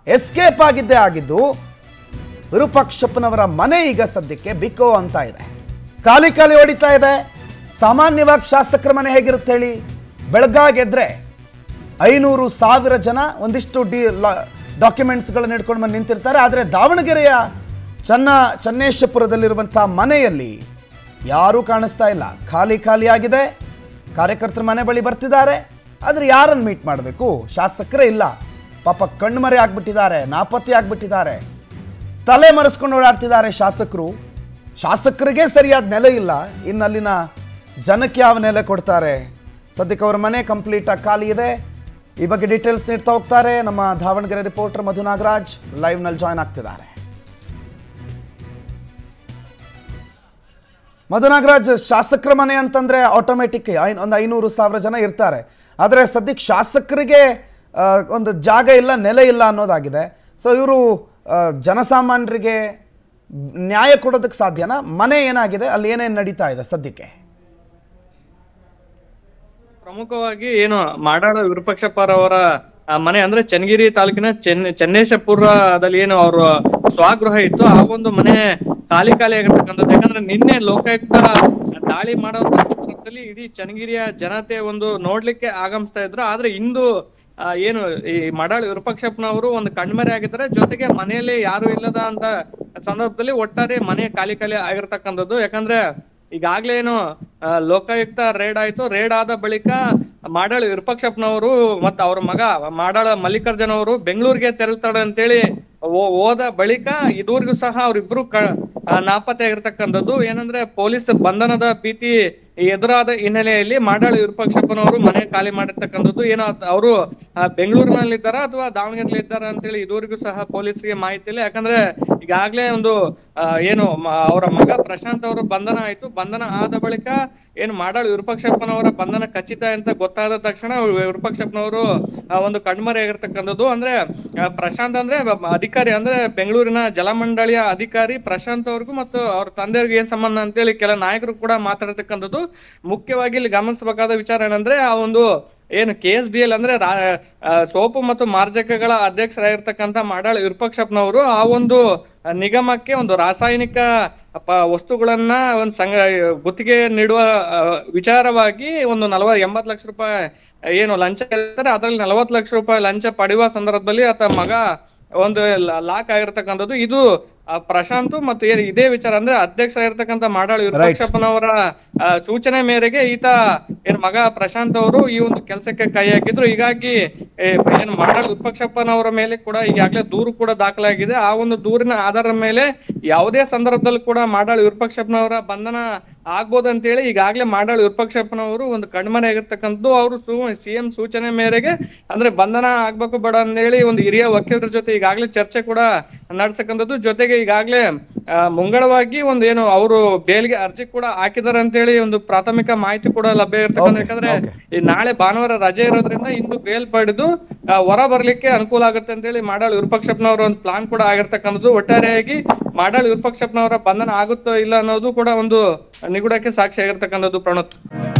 Escape ಆಗಿದ್ದೇ ಆಗಿದ್ದು ವಿರೂಪಾಕ್ಷಪ್ಪನವರ ಮನೆ ಈಗ ಸದ್ಯಕ್ಕೆ ಬಿಕೋ ಅಂತ ಇದೆ ಖಾಲಿ ಖಾಲಿ ಹೊಡಿತಾ ಇದೆ ಸಾಮಾನ್ಯವಾಗಿ ಶಾಸಕರ ಮನೆ ಹೇಗಿರುತ್ತೆ ಹೇಳಿ ಬೆಳಗಾಗೆದ್ರೆ ಐನೂರು ಸಾವಿರ ಜನ ಒಂದಿಷ್ಟು ಡಿ ಡಾಕ್ಯುಮೆಂಟ್ಸ್ಗಳನ್ನ ಹಿಡ್ಕೊಂಡು ಬಂದು ನಿಂತಿರ್ತಾರೆ ಆದರೆ ದಾವಣಗೆರೆಯ ಚನ್ನ ಚನ್ನೇಶಪುರದಲ್ಲಿರುವಂಥ ಮನೆಯಲ್ಲಿ ಯಾರೂ ಕಾಣಿಸ್ತಾ ಇಲ್ಲ ಖಾಲಿ ಖಾಲಿ ಆಗಿದೆ ಕಾರ್ಯಕರ್ತರ ಮನೆ ಬಳಿ ಬರ್ತಿದ್ದಾರೆ ಆದರೆ ಯಾರನ್ನು ಮೀಟ್ ಮಾಡಬೇಕು ಶಾಸಕರೇ ಇಲ್ಲ ಪಾಪ ಕಣ್ಮರೆ ಆಗ್ಬಿಟ್ಟಿದ್ದಾರೆ ನಾಪತ್ತೆ ಆಗ್ಬಿಟ್ಟಿದ್ದಾರೆ ತಲೆ ಮರೆಸ್ಕೊಂಡು ಓಡಾಡ್ತಿದ್ದಾರೆ ಶಾಸಕರು ಶಾಸಕರಿಗೆ ಸರಿಯಾದ ನೆಲೆ ಇಲ್ಲ ಇನ್ನು ಅಲ್ಲಿನ ಜನಕ್ಕೆ ಯಾವ ನೆಲೆ ಕೊಡ್ತಾರೆ ಸದ್ಯಕ್ಕೆ ಅವ್ರ ಮನೆ ಕಂಪ್ಲೀಟ್ ಆಗಿ ಖಾಲಿ ಇದೆ ಈ ಬಗ್ಗೆ ಡೀಟೇಲ್ಸ್ ನೀಡ್ತಾ ಹೋಗ್ತಾರೆ ನಮ್ಮ ದಾವಣಗೆರೆ ರಿಪೋರ್ಟರ್ ಮಧು ನಾಗರಾಜ್ ಲೈವ್ನಲ್ಲಿ ಜಾಯ್ನ್ ಆಗ್ತಿದ್ದಾರೆ ಮಧು ನಾಗರಾಜ್ ಶಾಸಕರ ಮನೆ ಅಂತಂದ್ರೆ ಆಟೋಮೆಟಿಕ್ ಒಂದು ಐನೂರು ಸಾವಿರ ಜನ ಇರ್ತಾರೆ ಆದರೆ ಸದ್ಯಕ್ಕೆ ಶಾಸಕರಿಗೆ ಆ, ಒಂದು ಜಾಗ ಇಲ್ಲ ನೆಲೆ ಇಲ್ಲ ಅನ್ನೋದಾಗಿದೆ ಸೊ ಇವರು ಜನಸಾಮಾನ್ಯರಿಗೆ ನ್ಯಾಯ ಕೊಡೋದಕ್ಕೆ ಸಾಧ್ಯನಾ ಮನೆ ಏನಾಗಿದೆ ಅಲ್ಲಿ ಏನೇನು ನಡೀತಾ ಇದೆ ಸದ್ಯಕ್ಕೆ ಪ್ರಮುಖವಾಗಿ ಏನು ಮಾಡಾಳ ವಿರೂಪಾಕ್ಷಪ್ಪರ ಅವರ ಆ, ಮನೆ ಅಂದ್ರೆ ಚನ್ನಗಿರಿ ತಾಲೂಕಿನ ಚೆನ್ನ ಚನ್ನೇಶಪುರದಲ್ಲಿ ಏನು ಅವ್ರ ಸ್ವಗೃಹ ಇತ್ತು ಆ ಒಂದು ಮನೆ ಖಾಲಿ ಖಾಲಿ ಆಗಿರ್ತಕ್ಕಂಥದ್ದು ಯಾಕಂದ್ರೆ ನಿನ್ನೆ ಲೋಕಾಯುಕ್ತ ದಾಳಿ ಮಾಡೋ ಸಂದರ್ಭದಲ್ಲಿ ಇಡೀ ಚನ್ನಗಿರಿಯ ಜನತೆ ಒಂದು ನೋಡ್ಲಿಕ್ಕೆ ಆಗಮಿಸ್ತಾ ಇದ್ರು ಆದ್ರೆ ಇಂದು ಆ, ಏನು ಈ ಮಡಾಳ ವಿರೂಪಾಕ್ಷಪ್ಪನವರು ಒಂದು ಕಣ್ಮರೆ ಆಗಿದ್ದಾರೆ ಜೊತೆಗೆ ಮನೆಯಲ್ಲಿ ಯಾರು ಇಲ್ಲದ ಅಂತ ಸಂದರ್ಭದಲ್ಲಿ ಒಟ್ಟಾರೆ ಮನೆ ಖಾಲಿ ಖಾಲಿ ಆಗಿರ್ತಕ್ಕಂಥದ್ದು ಯಾಕಂದ್ರೆ ಈಗಾಗ್ಲೇ ಏನು ಆ, ಲೋಕಾಯುಕ್ತ ರೇಡ್ ಆಯ್ತು ರೇಡ್ ಆದ ಬಳಿಕ ಮಾಡಾಳ ವಿರೂಪಾಕ್ಷಪ್ಪನವರು ಮತ್ತ ಅವ್ರ ಮಗ ಮಾಡಾಳ ಮಲ್ಲಿಕಾರ್ಜುನ ಅವರು ಬೆಂಗಳೂರಿಗೆ ತೆರಳ್ತಾರೆ ಅಂತೇಳಿ ಹೋ- ಹೋದ ಬಳಿಕ ಇದುವರೆಗೂ ಸಹ ಅವ್ರಿಬ್ರು ಕ ಆ, ನಾಪತ್ತೆ ಆಗಿರ್ತಕ್ಕಂಥದ್ದು ಏನಂದ್ರೆ ಪೊಲೀಸ್ ಬಂಧನದ ಭೀತಿ ಎದುರಾದ ಹಿನ್ನೆಲೆಯಲ್ಲಿ ಮಾಡಾಳ ವಿರೂಪಾಕ್ಷಪ್ಪನವರು ಮನೆ ಖಾಲಿ ಮಾಡಿರ್ತಕ್ಕಂಥದ್ದು ಏನೋ ಅವರು ಬೆಂಗಳೂರಿನಲ್ಲಿ ಇದ್ದಾರಾ ಅಥವಾ ದಾವಣಗೆರೆಯಲ್ಲಿ ಇದ್ದಾರಾ ಅಂತೇಳಿ ಇದುವರೆಗೂ ಸಹ ಪೊಲೀಸರಿಗೆ ಮಾಹಿತಿ ಇಲ್ಲ ಯಾಕಂದ್ರೆ ಈಗಾಗ್ಲೇ ಒಂದು ಆ, ಏನು ಮ- ಅವರ ಮಗ ಪ್ರಶಾಂತ್ ಅವರು ಬಂಧನ ಆಯ್ತು ಬಂಧನ ಆದ ಬಳಿಕ ಏನು ಮಾಡಾಳ್ ವಿರೂಪಾಕ್ಷಪ್ಪನವರ ಬಂಧನ ಖಚಿತ ಅಂತ ಗೊತ್ತಾದ ತಕ್ಷಣ ಅವ್ರು ವಿರೂಪಾಕ್ಷಪ್ಪನವರು ಆ, ಒಂದು ಕಣ್ಮರೆ ಆಗಿರ್ತಕ್ಕಂಥದ್ದು ಅಂದ್ರೆ ಆ, ಪ್ರಶಾಂತ್ ಅಂದ್ರೆ ಬ- ಅಧಿಕಾರಿ ಅಂದ್ರೆ ಬೆಂಗಳೂರಿನ ಜಲಮಂಡಳಿಯ ಅಧಿಕಾರಿ ಪ್ರಶಾಂತ್ ಅವ್ರಿಗೂ ಮತ್ತು ಅವ್ರ ತಂದೆಯವ್ರಿಗೆ ಏನ್ ಸಂಬಂಧ ಅಂತೇಳಿ ಕೆಲ ನಾಯಕರು ಕೂಡ ಮಾತಾಡ್ತಕ್ಕಂಥದ್ದು ಮುಖ್ಯವಾಗಿ ಇಲ್ಲಿ ಗಮನಿಸಬೇಕಾದ ವಿಚಾರ ಏನಂದ್ರೆ ಆ ಒಂದು ಏನು ಕೆ ಎಸ್ ಡಿ ಎಲ್ ಅಂದ್ರೆ ರಾ- ಆ, ಸೋಪು ಮತ್ತು ಮಾರ್ಜಕಗಳ ಅಧ್ಯಕ್ಷರಾಗಿರ್ತಕ್ಕಂಥ ಮಾಡಾಳ್ ವಿರೂಪಾಕ್ಷಪ್ಪನವರು ಆ ಒಂದು ನಿಗಮಕ್ಕೆ ಒಂದು ರಾಸಾಯನಿಕ ಪ- ವಸ್ತುಗಳನ್ನ ಒಂದು ಸಂಘ ಗುತ್ತಿಗೆ ನೀಡುವ ಆ, ವಿಚಾರವಾಗಿ ಒಂದು ನಲವ ಎಂಬತ್ತು ಲಕ್ಷ ರೂಪಾಯಿ ಏನು ಲಂಚ ಕೇಳ್ತಾರೆ ಅದರಲ್ಲಿ ನಲವತ್ತು ಲಕ್ಷ ರೂಪಾಯಿ ಲಂಚ ಪಡೆಯುವ ಸಂದರ್ಭದಲ್ಲಿ ಆತ ಮಗ ಒಂದು ಲಾಕ್ ಆಗಿರ್ತಕ್ಕಂಥದ್ದು ಇದು ಆ, ಪ್ರಶಾಂತ್ ಮತ್ತು ಏನ್ ಇದೇ ವಿಚಾರ ಅಂದ್ರೆ ಅಧ್ಯಕ್ಷ ಆಗಿರ್ತಕ್ಕಂಥ ಮಾಡಾಳ್ ವಿರೂಪಾಕ್ಷಪ್ಪನವರ ಆ, ಸೂಚನೆ ಮೇರೆಗೆ ಈತ ಏನ್ ಮಗ ಪ್ರಶಾಂತ್ ಅವರು ಈ ಒಂದು ಕೆಲಸಕ್ಕೆ ಕೈ ಹಾಕಿದ್ರು ಹೀಗಾಗಿ ಏ, ಏನ್ ಮಾಡಾಳ್ ವಿರೂಪಾಕ್ಷಪ್ಪನವರ ಮೇಲೆ ಕೂಡ ಈಗಾಗಲೇ ದೂರು ಕೂಡ ದಾಖಲಾಗಿದೆ ಆ ಒಂದು ದೂರಿನ ಆಧಾರದ ಮೇಲೆ ಯಾವುದೇ ಸಂದರ್ಭದಲ್ಲಿ ಕೂಡ ಮಾಡಾಳ್ ವಿರೂಪಾಕ್ಷಪ್ಪನವರ ಬಂಧನ ಆಗ್ಬೋದು ಅಂತೇಳಿ ಈಗಾಗಲೇ ಮಾಡಾಳ್ ವಿರೂಪಾಕ್ಷಪ್ಪನವರು ಒಂದು ಕಣ್ಮನೆ ಆಗಿರ್ತಕ್ಕಂಥದ್ದು ಅವರು ಸಿಎಂ ಸೂಚನೆ ಮೇರೆಗೆ ಅಂದ್ರೆ ಬಂಧನ ಆಗ್ಬೇಕು ಬೇಡ ಅಂತೇಳಿ ಒಂದು ಹಿರಿಯ ವಕೀಲರ ಜೊತೆ ಈಗಾಗಲೇ ಚರ್ಚೆ ಕೂಡ ನಡೆಸತಕ್ಕಂಥದ್ದು ಜೊತೆಗೆ ಈಗಾಗಲೇ ಆ, ಮುಂಗಡವಾಗಿ ಒಂದು ಏನು ಅವರು ಬೇಲ್ಗೆ ಅರ್ಜಿ ಕೂಡ ಹಾಕಿದ್ದಾರೆ ಅಂತೇಳಿ ಒಂದು ಪ್ರಾಥಮಿಕ ಮಾಹಿತಿ ಕೂಡ ಲಭ್ಯ ಇರ್ತಕ್ಕಂಥ Okay, ಯಾಕಂದ್ರೆ okay. ಈ ನಾಳೆ ಭಾನುವಾರ ರಜೆ ಇರೋದ್ರಿಂದ ಇಂದು ಬೇಲ್ ಪಡೆದು ಆ, ಹೊರ ಬರ್ಲಿಕ್ಕೆ ಅನುಕೂಲ ಆಗುತ್ತೆ ಅಂತೇಳಿ ಮಾಡಾಳ್ ವಿರೂಪಾಕ್ಷಪ್ಪನವರ ಒಂದು ಪ್ಲಾನ್ ಕೂಡ ಆಗಿರ್ತಕ್ಕಂಥದ್ದು ಒಟ್ಟಾರೆಯಾಗಿ ಮಾಡಾಳ್ ವಿರೂಪಾಕ್ಷಪ್ಪನವರ ಬಂಧನ ಆಗುತ್ತೋ ಇಲ್ಲ ಅನ್ನೋದು ಕೂಡ ಒಂದು ನಿಗೂಢಕ್ಕೆ ಸಾಕ್ಷಿ ಆಗಿರ್ತಕ್ಕಂಥದ್ದು ಪ್ರಣೋತ್